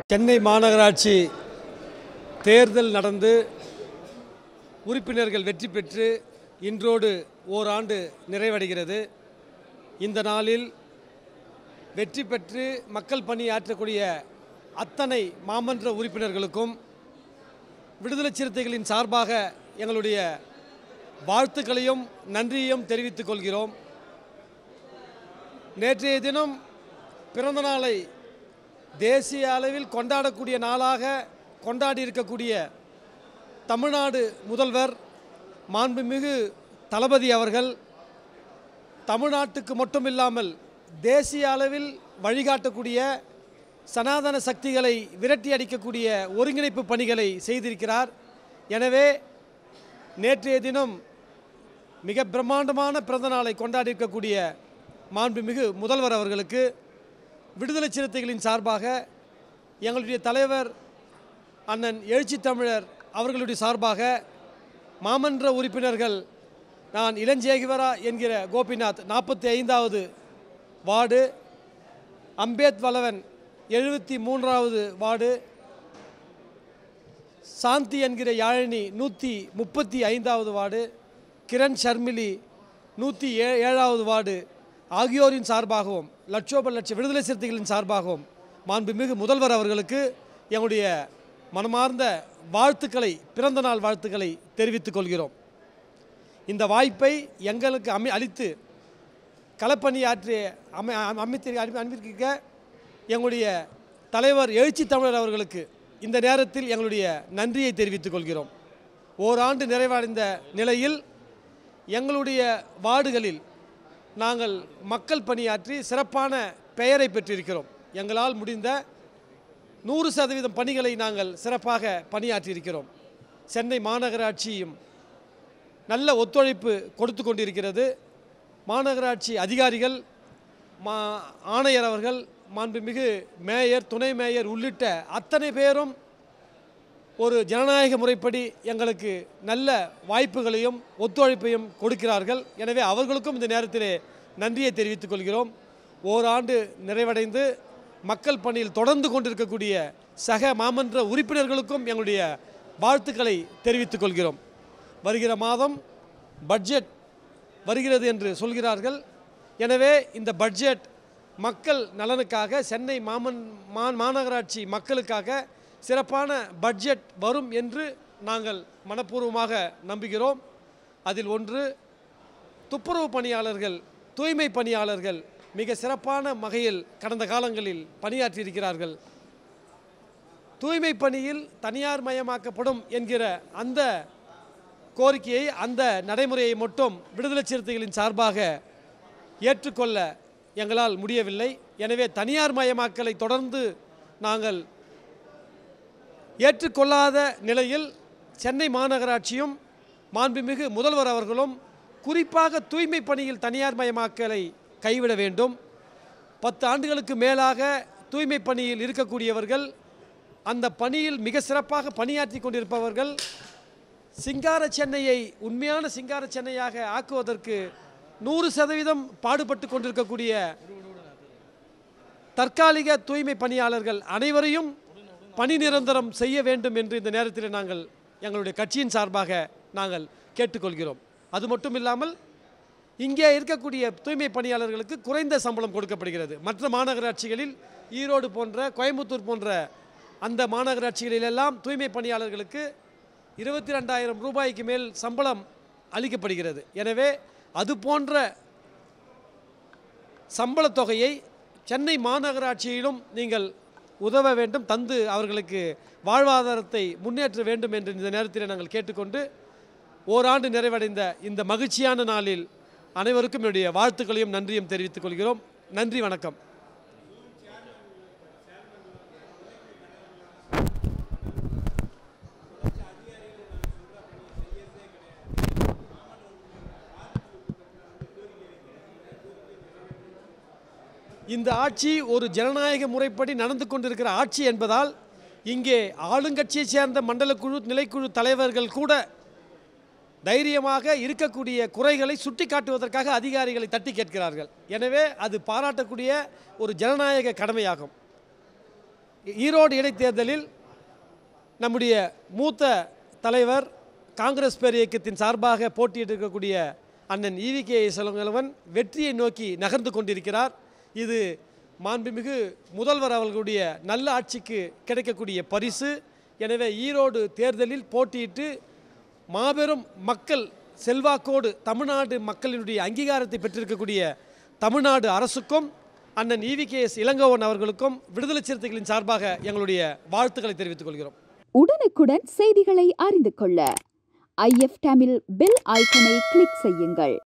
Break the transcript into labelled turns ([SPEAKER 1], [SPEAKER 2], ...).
[SPEAKER 1] சென்னை மாநகராட்சி தேர்தல் நடந்து உறுப்பினர்கள் வெற்றி பெற்று இன்றோடு ஓராண்டு நிறைவடைகிறது இந்த நாளில் வெற்றி பெற்று மக்கள் பணியாற்றக்கூடிய அத்தனை மாமன்ற உறுப்பினர்களுக்கும் விடுதலை சிறுத்தைகளின் சார்பாக எங்களுடைய வாழ்த்துக்களையும் நன்றியையும் தெரிவித்துக் கொள்கிறோம் நேற்றைய தினம் பிறந்த நாளை தேசிய அளவில் கொண்டாடக்கூடிய நாளாக கொண்டாடி இருக்கக்கூடிய தமிழ்நாடு முதல்வர் மாண்புமிகு தளபதி அவர்கள் தமிழ்நாட்டுக்கு மட்டுமில்லாமல் தேசிய அளவில் வழிகாட்டக்கூடிய சனாதன சக்திகளை விரட்டி அடிக்கக்கூடிய ஒருங்கிணைப்பு பணிகளை செய்திருக்கிறார் எனவே நேற்றைய தினம் மிக பிரம்மாண்டமான பிறந்த நாளை கொண்டாடி இருக்கக்கூடிய மாண்புமிகு முதல்வர் அவர்களுக்கு விடுதலை சிறுத்தைகளின் சார்பாக எங்களுடைய தலைவர் அண்ணன் எழுச்சி தமிழர் அவர்களுடைய சார்பாக மாமன்ற உறுப்பினர்கள் நான் இளஞ்சேகிவரா என்கிற கோபிநாத் நாற்பத்தி ஐந்தாவது வார்டு அம்பேத் வளவன் எழுபத்தி மூன்றாவது வார்டு சாந்தி என்கிற யாழினி நூற்றி முப்பத்தி ஐந்தாவது வார்டு கிரண் ஷர்மிலி நூற்றி ஏ ஏழாவது வார்டு ஆகியோரின் சார்பாகவும் லட்சோப லட்ச விடுதலை சிறுத்தைகளின் சார்பாகவும் மாண்புமிகு முதல்வர் அவர்களுக்கு எங்களுடைய மனமார்ந்த வாழ்த்துக்களை பிறந்த நாள் வாழ்த்துக்களை தெரிவித்துக் கொள்கிறோம் இந்த வாய்ப்பை எங்களுக்கு அமை அளித்து களப்பணியாற்றிய அமை அமைத்து அனுப்பியிருக்க எங்களுடைய தலைவர் எழுச்சி தமிழர் அவர்களுக்கு இந்த நேரத்தில் எங்களுடைய நன்றியை தெரிவித்துக் கொள்கிறோம் ஓராண்டு நிறைவடைந்த நிலையில் எங்களுடைய வார்டுகளில் நாங்கள் மக்கள் பணியாற்றி சிறப்பான பெயரை பெற்றிருக்கிறோம் எங்களால் முடிந்த நூறு சதவீதம் பணிகளை நாங்கள் சிறப்பாக பணியாற்றியிருக்கிறோம் சென்னை மாநகராட்சியும் நல்ல ஒத்துழைப்பு கொடுத்து கொண்டிருக்கிறது மாநகராட்சி அதிகாரிகள் மா ஆணையர் அவர்கள் மாண்புமிகு மேயர் துணை மேயர் உள்ளிட்ட அத்தனை பேரும் ஒரு ஜனநாயக முறைப்படி எங்களுக்கு நல்ல வாய்ப்புகளையும் ஒத்துழைப்பையும் கொடுக்கிறார்கள் எனவே அவர்களுக்கும் இந்த நேரத்திலே நன்றியை தெரிவித்துக் கொள்கிறோம் ஓராண்டு நிறைவடைந்து மக்கள் பணியில் தொடர்ந்து கொண்டிருக்கக்கூடிய சக மாமன்ற உறுப்பினர்களுக்கும் எங்களுடைய வாழ்த்துக்களை தெரிவித்துக் கொள்கிறோம் வருகிற மாதம் பட்ஜெட் வருகிறது என்று சொல்கிறார்கள் எனவே இந்த பட்ஜெட் மக்கள் நலனுக்காக சென்னை மாமன் மா மாநகராட்சி மக்களுக்காக சிறப்பான பட்ஜெட் வரும் என்று நாங்கள் மனப்பூர்வமாக நம்புகிறோம் அதில் ஒன்று துப்புரவு பணியாளர்கள் தூய்மை பணியாளர்கள் மிக சிறப்பான வகையில் கடந்த காலங்களில் பணியாற்றியிருக்கிறார்கள் தூய்மை பணியில் தனியார் மயமாக்கப்படும் என்கிற அந்த கோரிக்கையை அந்த நடைமுறையை மட்டும் விடுதலை சிறுத்தைகளின் சார்பாக ஏற்றுக்கொள்ள எங்களால் முடியவில்லை எனவே தனியார் மயமாக்கலை தொடர்ந்து நாங்கள் ஏற்றுக்கொள்ளாத நிலையில் சென்னை மாநகராட்சியும் மாண்புமிகு முதல்வர் அவர்களும் குறிப்பாக தூய்மை பணியில் தனியார் மயமாக்கலை கைவிட வேண்டும் பத்து ஆண்டுகளுக்கு மேலாக தூய்மை பணியில் இருக்கக்கூடியவர்கள் அந்த பணியில் மிக சிறப்பாக பணியாற்றி கொண்டிருப்பவர்கள் சிங்கார சென்னையை உண்மையான சிங்கார சென்னையாக ஆக்குவதற்கு நூறு சதவீதம் பாடுபட்டு கொண்டிருக்கக்கூடிய தற்காலிக தூய்மை பணியாளர்கள் அனைவரையும் பணி நிரந்தரம் செய்ய வேண்டும் என்று இந்த நேரத்தில் நாங்கள் எங்களுடைய கட்சியின் சார்பாக நாங்கள் கேட்டுக்கொள்கிறோம் அது மட்டும் இல்லாமல் இங்கே இருக்கக்கூடிய தூய்மை பணியாளர்களுக்கு குறைந்த சம்பளம் கொடுக்கப்படுகிறது மற்ற மாநகராட்சிகளில் ஈரோடு போன்ற கோயம்புத்தூர் போன்ற அந்த மாநகராட்சிகளிலெல்லாம் தூய்மை பணியாளர்களுக்கு இருபத்தி ரெண்டாயிரம் ரூபாய்க்கு மேல் சம்பளம் அளிக்கப்படுகிறது எனவே அது போன்ற சம்பளத் தொகையை சென்னை மாநகராட்சியிலும் நீங்கள் உதவ வேண்டும் தந்து அவர்களுக்கு வாழ்வாதாரத்தை முன்னேற்ற வேண்டும் என்று இந்த நேரத்தில் நாங்கள் கேட்டுக்கொண்டு ஓராண்டு நிறைவடைந்த இந்த மகிழ்ச்சியான நாளில் அனைவருக்கும் என்னுடைய வாழ்த்துக்களையும் நன்றியும் தெரிவித்துக் கொள்கிறோம் நன்றி வணக்கம் இந்த ஆட்சி ஒரு ஜனநாயக முறைப்படி நடந்து கொண்டிருக்கிற ஆட்சி என்பதால் இங்கே ஆளுங்கட்சியைச் சேர்ந்த மண்டல குழு நிலைக்குழு தலைவர்கள் கூட தைரியமாக இருக்கக்கூடிய குறைகளை சுட்டிக்காட்டுவதற்காக அதிகாரிகளை தட்டி கேட்கிறார்கள் எனவே அது பாராட்டக்கூடிய ஒரு ஜனநாயக கடமையாகும் ஈரோடு இடைத்தேர்தலில் நம்முடைய மூத்த தலைவர் காங்கிரஸ் பேர் இயக்கத்தின் சார்பாக போட்டியிட்டிருக்கக்கூடிய அண்ணன் ஈவி கே செல்வன் வெற்றியை நோக்கி நகர்ந்து கொண்டிருக்கிறார் இது மாண்புமிகு முதல்வர் அவர்களுடைய நல்ல ஆட்சிக்கு கிடைக்கக்கூடிய பரிசு எனவே ஈரோடு தேர்தலில் போட்டியிட்டு மாபெரும் மக்கள் செல்வாக்கோடு தமிழ்நாடு மக்களினுடைய அங்கீகாரத்தை பெற்றிருக்கக்கூடிய தமிழ்நாடு அரசுக்கும் அண்ணன் ஈவி கே எஸ் இளங்கோவன் அவர்களுக்கும் விடுதலை சிறுத்தைகளின் சார்பாக எங்களுடைய வாழ்த்துக்களை தெரிவித்துக் கொள்கிறோம்
[SPEAKER 2] உடனுக்குடன் செய்திகளை அறிந்து கொள்ள ஐஎஃப் தமிழ் பெல் ஐக்கனை கிளிக் செய்யுங்கள்